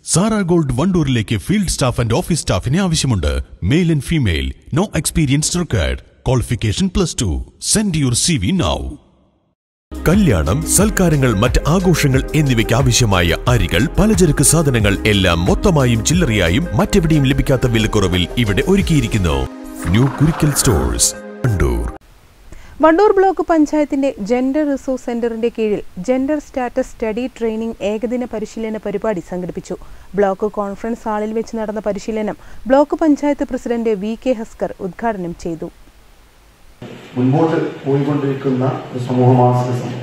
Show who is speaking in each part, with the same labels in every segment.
Speaker 1: Sara gold വണ്ടൂരിലേക്ക് field staff and office സ്റ്റാഫിനെ ആവശ്യമുണ്ട് male and female no experience required qualification plus two send your C V now
Speaker 2: കല്യാണം സൽക്കാരങ്ങൾ മറ്റ് ആഘോഷങ്ങൾ എന്നിവയ്ക്ക് ആവശ്യമായ അരികൾ പലചരക്ക് സാധനങ്ങൾ എല്ലാം മൊത്തമായും ചില്ലറയായും മറ്റെവിടെയും ലഭിക്കാത്ത വിലക്കുറവിൽ ഇവിടെ ഒരുക്കിയിരിക്കുന്നു new Kurikkal stores Kandoor
Speaker 3: Wandoor block പഞ്ചായത്തിന്റെ ജെൻഡർ റിസോഴ്സ് സെന്ററിന്റെ കീഴിൽ ജെൻഡർ സ്റ്റാറ്റസ് സ്റ്റഡി ട്രെയിനിംഗ് ഏകദിന പരിശീലന പരിപാടി സംഘടിപ്പിച്ചു ബ്ലോക്ക് കോൺഫറൻസ് ഹാളിൽ വെച്ച് നടന്ന പരിശീലനം block panchayat president V K Haskar ഉദ്ഘാടനം ചെയ്തു
Speaker 4: മുൻപോട്ട് പോയിക്കൊണ്ടിരിക്കുന്ന ഒരു സമൂഹമാണ് സമൂഹം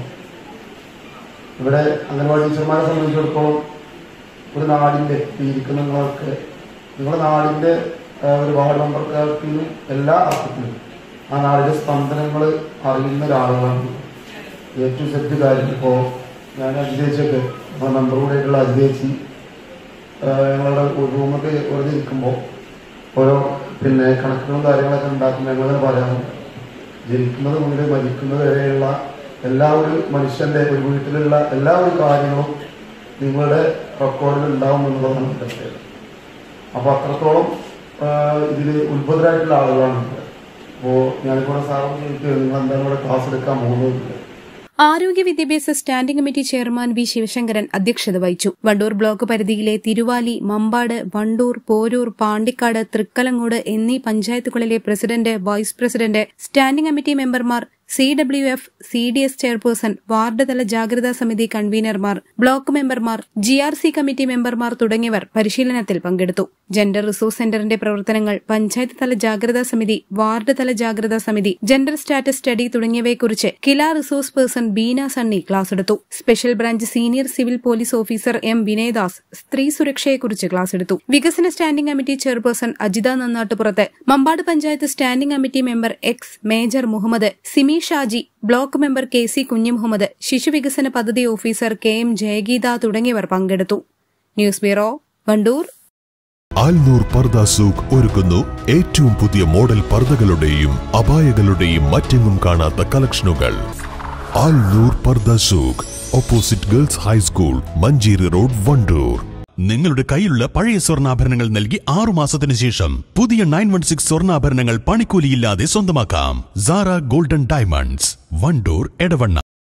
Speaker 4: ഇവിടെ അംഗൻവാടി ടീച്ചർമാരെ സംബന്ധിച്ചിടത്തോളം ഒരു നാടിന്റെ ഈ ഇരിക്കുന്ന നിങ്ങൾക്ക് നിങ്ങളുടെ നാടിന്റെ ആ, ഒരു വാർഡ് മെമ്പർക്കാർക്ക് എല്ലാ അർത്ഥത്തിലും ആ നാടിന്റെ സ്പന്ദനങ്ങൾ അറിയുന്ന ഒരാളുകളാണ് ഏറ്റവും സെറ്റ് കാര്യം ഇപ്പോൾ ഞാൻ അജിതേച്ചൊക്കെ നമ്മുടെ മെമ്പർ കൂടെ ആയിട്ടുള്ള അജിതേച്ചി ഞങ്ങളുടെ റൂമൊക്കെ വെറുതെ ഇരിക്കുമ്പോൾ ഓരോ പിന്നെ കണക്കുകളും കാര്യങ്ങളൊക്കെ ഉണ്ടാക്കുമ്പോൾ ഞങ്ങൾ പറയാറുണ്ട് ജനിക്കുന്നത് മുതൽ മരിക്കുന്നത് വരെയുള്ള എല്ലാ ഒരു മനുഷ്യന്റെ ഒരു വീട്ടിലുള്ള എല്ലാ ഒരു കാര്യങ്ങളും നിങ്ങളുടെ റെക്കോർഡിൽ ഉണ്ടാവും എന്നുള്ളതാണ് എൻ്റെ പ്രത്യേകത അപ്പൊ അത്രത്തോളം ഇതിൽ ഉത്ഭുതരായിട്ടുള്ള ആളുകളാണ് അപ്പോൾ ഞാനിപ്പോൾ സാറോട് ചോദിക്കുന്നത് നിങ്ങൾ എന്താണ് ഇവിടെ ക്ലാസ് എടുക്കാൻ പോകുന്നത്
Speaker 3: ആരോഗ്യ വിദ്യാഭ്യാസ standing committee chairman V Sivasankaran അധ്യക്ഷത വഹിച്ചു വണ്ടൂർ ബ്ലോക്ക് പരിധിയിലെ തിരുവാലി മമ്പാട് വണ്ടൂർ പോരൂർ പാണ്ടിക്കാട് തൃക്കലങ്ങോട് എന്നീ പഞ്ചായത്തുകളിലെ president vice president standing committee മെമ്പർമാർ C W F C D S chairperson ward തല ജാഗ്രതാ സമിതി കൺവീനർമാർ ബ്ലോക്ക് മെമ്പർമാർ ജി ആർ സി കമ്മിറ്റി മെമ്പർമാർ തുടങ്ങിയവർ പരിശീലനത്തിൽ പങ്കെടുത്തു ജെൻഡർ റിസോഴ്സ് സെന്ററിന്റെ പ്രവർത്തനങ്ങൾ പഞ്ചായത്ത് തല ജാഗ്രതാ സമിതി വാർഡ് തല ജാഗ്രതാ സമിതി ജെൻഡർ സ്റ്റാറ്റസ് സ്റ്റഡി തുടങ്ങിയവയെക്കുറിച്ച് KILA resource person Beena Sunny class എടുത്തു special branch senior civil police officer M Vinayadas സ്ത്രീ സുരക്ഷയെക്കുറിച്ച് ക്ലാസ് എടുത്തു വികസന standing committee chairperson Ajitha Nannattupurath Mampad panchayat standing committee member ex major Muhammad Simi Shaji block member K C Kunjumuhammad ശിശുവികസന പദ്ധതി ഓഫീസർ കെ എം ജയഗീത തുടങ്ങിയവർ പങ്കെടുത്തു ന്യൂസ് ബ്യൂറോ വണ്ടൂർ
Speaker 2: ആൽനൂർ പർദ സൂഖ് ഒരുക്കുന്നു ഏറ്റവും പുതിയ മോഡൽ പർദകളുടെയും അപായകളുടെയും മറ്റെങ്ങും കാണാത്ത കളക്ഷനുകൾ ആൽനൂർ പർദ സൂഖ് opposite girls high school Manjeri road Wandoor
Speaker 1: നിങ്ങളുടെ കയ്യിലുള്ള പഴയ സ്വർണ്ണാഭരണങ്ങൾ നൽകി ആറു മാസത്തിന് ശേഷം പുതിയ നയൻ വൺ സിക്സ് സ്വർണ്ണാഭരണങ്ങൾ പണിക്കൂലിയില്ലാതെ സ്വന്തമാക്കാം സാറ ഗോൾഡൻ ഡയമണ്ട്സ് വണ്ടൂർ എടവണ്ണ